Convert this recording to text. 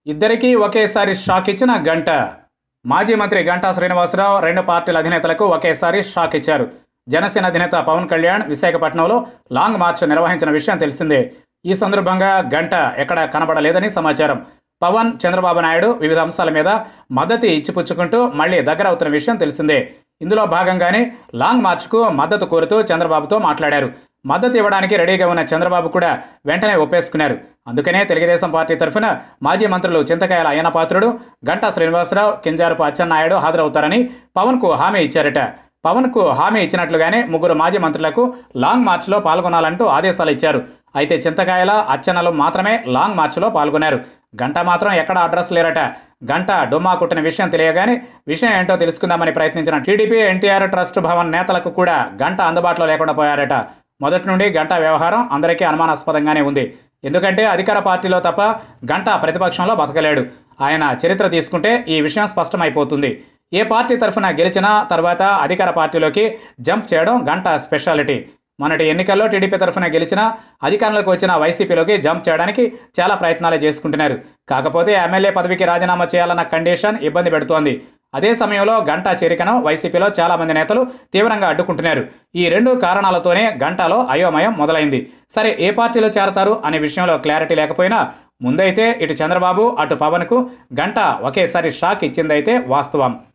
ఇద్దరికీ ఒకేసారి షాక్ ఇచ్చిన గంట మాజీ మంత్రి గంటా శ్రీనివాసరావు రెండు పార్టీల అధినేతలకు ఒకేసారి షాక్ ఇచ్చారు జనసేన అధినేత పవన్ కళ్యాణ్ విశాఖపట్నంలో లాంగ్ మార్చ్ నిర్వహించిన విషయం తెలిసిందే ఈ సందర్భంగా గంట ఎక్కడ కనబడలేదని సమాచారం పవన్ చంద్రబాబు నాయుడు వివిధ అంశాల మీద మద్దతు ఇచ్చిపుచ్చుకుంటూ మళ్ళీ దగ్గర అవుతున్న విషయం తెలిసిందే ఇందులో భాగంగానే లాంగ్ మార్చ్కు మద్దతు కోరుతూ చంద్రబాబుతో మాట్లాడారు మద్దతు ఇవ్వడానికి రెడీగా ఉన్న చంద్రబాబు కూడా వెంటనే ఒప్పేసుకున్నారు అందుకనే తెలుగుదేశం పార్టీ తరఫున మాజీ మంత్రులు చింతకాయల అయ్యన పాత్రుడు గంటా శ్రీనివాసరావు కింజారపు అచ్చెన్నాయుడు హాజరవుతారని పవన్కు హామీ ఇచ్చారట పవన్కు హామీ ఇచ్చినట్లుగానే ముగ్గురు మాజీ మంత్రులకు లాంగ్ మార్చ్లో పాల్గొనాలంటూ ఆదేశాలు ఇచ్చారు అయితే చింతకాయల అచ్చెన్నలు మాత్రమే లాంగ్ మార్చ్లో పాల్గొన్నారు గంట మాత్రం ఎక్కడ అడ్రస్ లేరట గంట డుమ్మా కుట్టిన విషయం తెలియగానే విషయం ఏంటో తెలుసుకుందామని ప్రయత్నించిన టీడీపీ ఎన్టీఆర్ ట్రస్ట్ భవన్ నేతలకు కూడా గంట అందుబాటులో లేకుండా పోయారట మొదటి నుండి గంట వ్యవహారం అందరికీ అనుమానాస్పదంగానే ఉంది ఎందుకంటే అధికార పార్టీలో తప్ప గంట ప్రతిపక్షంలో బతకలేడు ఆయన చరిత్ర తీసుకుంటే ఈ విషయం స్పష్టమైపోతుంది ఏ పార్టీ తరఫున గెలిచినా తర్వాత అధికార పార్టీలోకి జంప్ చేయడం గంట స్పెషాలిటీ మొన్నటి ఎన్నికల్లో టీడీపీ తరఫున గెలిచిన అధికారంలోకి వచ్చిన వైసీపీలోకి జంప్ చేయడానికి చాలా ప్రయత్నాలు చేసుకుంటున్నారు కాకపోతే ఎమ్మెల్యే పదవికి రాజీనామా చేయాలన్న కండిషన్ ఇబ్బంది పెడుతోంది అదే సమయంలో గంటా చేరికను వైసీపీలో చాలా మంది నేతలు తీవ్రంగా అడ్డుకుంటున్నారు ఈ రెండు కారణాలతోనే గంటాలో అయోమయం మొదలైంది సరే ఏ పార్టీలో చేరతారు అనే విషయంలో క్లారిటీ లేకపోయినా ముందైతే ఇటు చంద్రబాబు అటు పవన్కు గంట ఒకేసారి షాక్ ఇచ్చిందైతే వాస్తవం